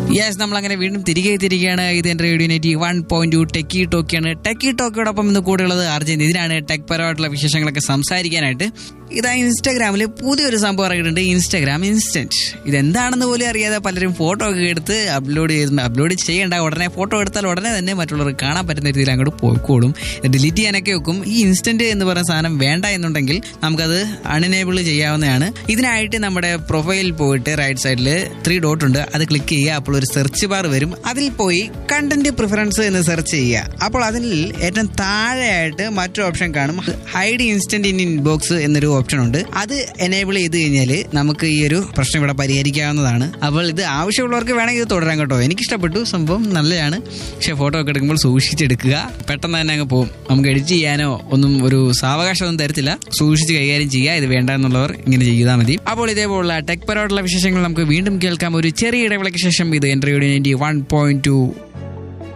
yes നമ്മൾ അങ്ങനെ വീണ്ടും തിരികെ തിരികെയാണ് ഇത് എന്റെ radio ninety one point two techie ടോക്കിയാണ് ടെക്കി ടോക്കിയോടൊപ്പം ഇന്ന് കൂടെയുള്ളത് അർജന്റ് ഇതിനാണ് ടെക് പരമായിട്ടുള്ള വിശേഷങ്ങളൊക്കെ സംസാരിക്കാനായിട്ട് ഇതാ ഇൻസ്റ്റാഗ്രാമിൽ പുതിയൊരു സംഭവം ഇറങ്ങിയിട്ടുണ്ട് ഇൻസ്റ്റാഗ്രാം ഇൻസ്റ്റന്റ് ഇതെന്താണെന്ന് പോലും അറിയാതെ പലരും ഫോട്ടോ ഒക്കെ എടുത്ത് അപ്ലോഡ് ചെയ്ത് അപ്ലോഡ് ചെയ്യേണ്ട ഉടനെ ഫോട്ടോ എടുത്താൽ ഉടനെ തന്നെ മറ്റുള്ളവർക്ക് കാണാൻ പറ്റുന്ന രീതിയിൽ അങ്ങോട്ട് പോയിക്കോളും ഡിലീറ്റ് ചെയ്യാനൊക്കെ വെക്കും ഈ ഇൻസ്റ്റന്റ് എന്ന് പറയുന്ന സാധനം വേണ്ട എന്നുണ്ടെങ്കിൽ നമുക്കത് അൺഎനേബിൾ ചെയ്യാവുന്നതാണ് ഇതിനായിട്ട് നമ്മുടെ പ്രൊഫൈലിൽ പോയിട്ട് റൈറ്റ് സൈഡിൽ ത്രീ ഡോട്ട് ഉണ്ട് അത് ക്ലിക്ക് ചെയ്യുക അപ്പോൾ ഒരു സെർച്ച് ബാർ വരും അതിൽ പോയി കണ്ടന്റ് പ്രിഫറൻസ് എന്ന് സെർച്ച് ചെയ്യുക അപ്പോൾ അതിൽ ഏറ്റവും താഴെയായിട്ട് മറ്റൊരു ഓപ്ഷൻ കാണും ഹൈഡ് ഇൻസ്റ്റന്റ് ഇൻ ഇൻബോക്സ് എന്നൊരു ഓപ്ഷൻ ഉണ്ട് അത് എനേബിൾ ചെയ്ത് കഴിഞ്ഞാൽ നമുക്ക് ഈ ഒരു പ്രശ്നം ഇവിടെ പരിഹരിക്കാവുന്നതാണ് അപ്പോൾ ഇത് ആവശ്യമുള്ളവർക്ക് വേണമെങ്കിൽ ഇത് തുടരാൻ കേട്ടോ എനിക്ക് ഇഷ്ടപ്പെട്ടു സംഭവം നല്ലതാണ് പക്ഷേ ഫോട്ടോ ഒക്കെ എടുക്കുമ്പോൾ സൂക്ഷിച്ചെടുക്കുക പെട്ടെന്ന് തന്നെ അങ്ങ് പോകും നമുക്ക് എഡിറ്റ് ചെയ്യാനോ ഒന്നും ഒരു സാവകാശം ഒന്നും തരത്തില്ല സൂക്ഷിച്ച് കൈകാര്യം ചെയ്യുക ഇത് വേണ്ട എന്നുള്ളവർ ഇങ്ങനെ ചെയ്താൽ മതി അപ്പോൾ ഇതേപോലുള്ള ടെക് പരമായിട്ടുള്ള വിശേഷങ്ങൾ നമുക്ക് വീണ്ടും കേൾക്കാം ഒരു ചെറിയ ഇടവേളയ്ക്ക് ശേഷം ഇത് എൻട്രിയുടെ നയൻറ്റി വൺ പോയിന്റ് ടു